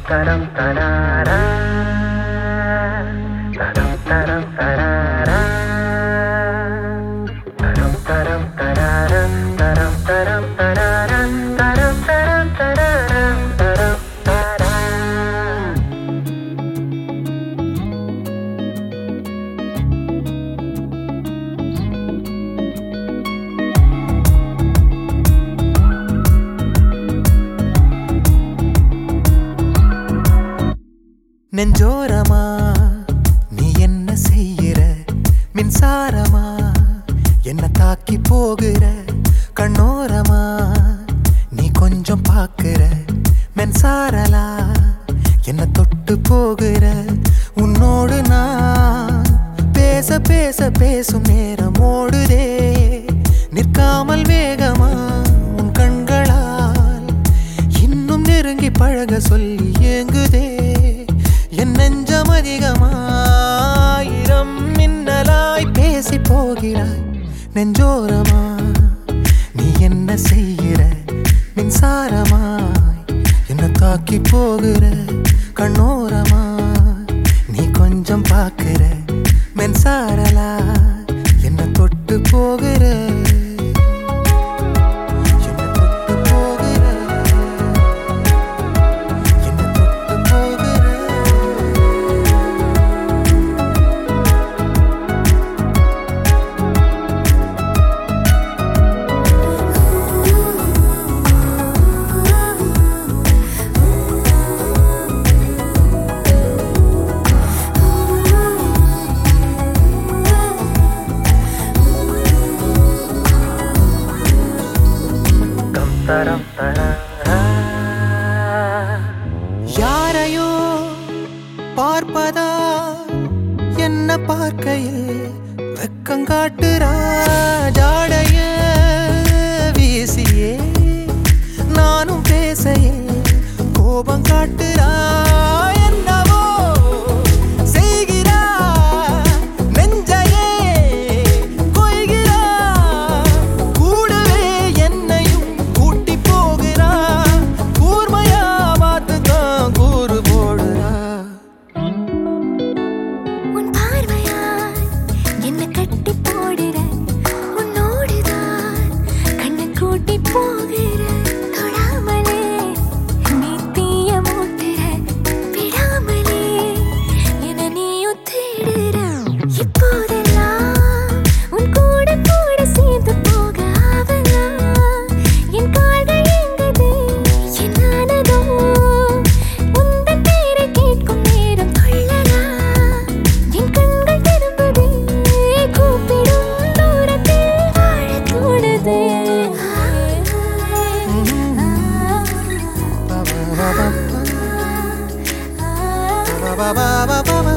தரம் தராரா தரம் தரம் தராரா தரம் தரம் தராரா தரம் தரம் தராரா தரம் தரம் தராரா தரம் தரா நெஞ்சோரமா நீ என்ன செய்கிற மின்சாரமா என்ன தாக்கி போகிற கண்ணோரமா நீ கொஞ்சம் பாக்குற மென்சாரலா என்ன தொட்டு போகிற உன்னோடு நான் பேச பேச பேசும் நேரம் ஓடுதே நிற்காமல் வேகமா உன் கண்களால் இன்னும் நெருங்கி பழக சொல்லி ஏங்குதே என் நெஞ்சம் அதிகமாயிரம் மின்னலாய் பேசி போகிறாய் நெஞ்சோரமா நீ என்ன செய்கிற மின்சாரமாய் என்ன தாக்கி போகிற கண்ணோரமா நீ கொஞ்சம் பார்க்கிற மின்சாரலா என்ன தொட்டு போகிற என்ன தொட்டு போகிற என்ன தொட்டு போகிற தம் தரம் தராரா யாரையோ பார்ப்பதா என்ன பார்க்கையில் வெக்கங்காட்டுறா ஜாடைய வீசியே நானும் பேசையில் கோபம் காட்டுறா என்னவோ செய்கிறா நெஞ்சையே கொய்கிறா கூடவே என்னையும் கூட்டி போகிறா கூர்மையா பார்த்துதான் கூறு போடுறா உன் பார்வையால் என்ன கட்டி போடுற உன்னோடுதான் கண்ணை கூட்டி போகிற தொடாமலே நீ தீய மூட்டுற விடாமலே என நீயும் தேடுற இப்போதெல்லாம் உன் கூட கூட சேர்ந்து போக ஆவலாம் என் கால்கள் எங்குது என்னானதோ உந்தன் பேரை கேட்கும் நேரம் கொள்ளலாம் என் கண்கள் திரும்புதே கூப்பிடும் தூரத்தில் வாழத் தோணுதே Ba ba ba ba ba ba ba ba ba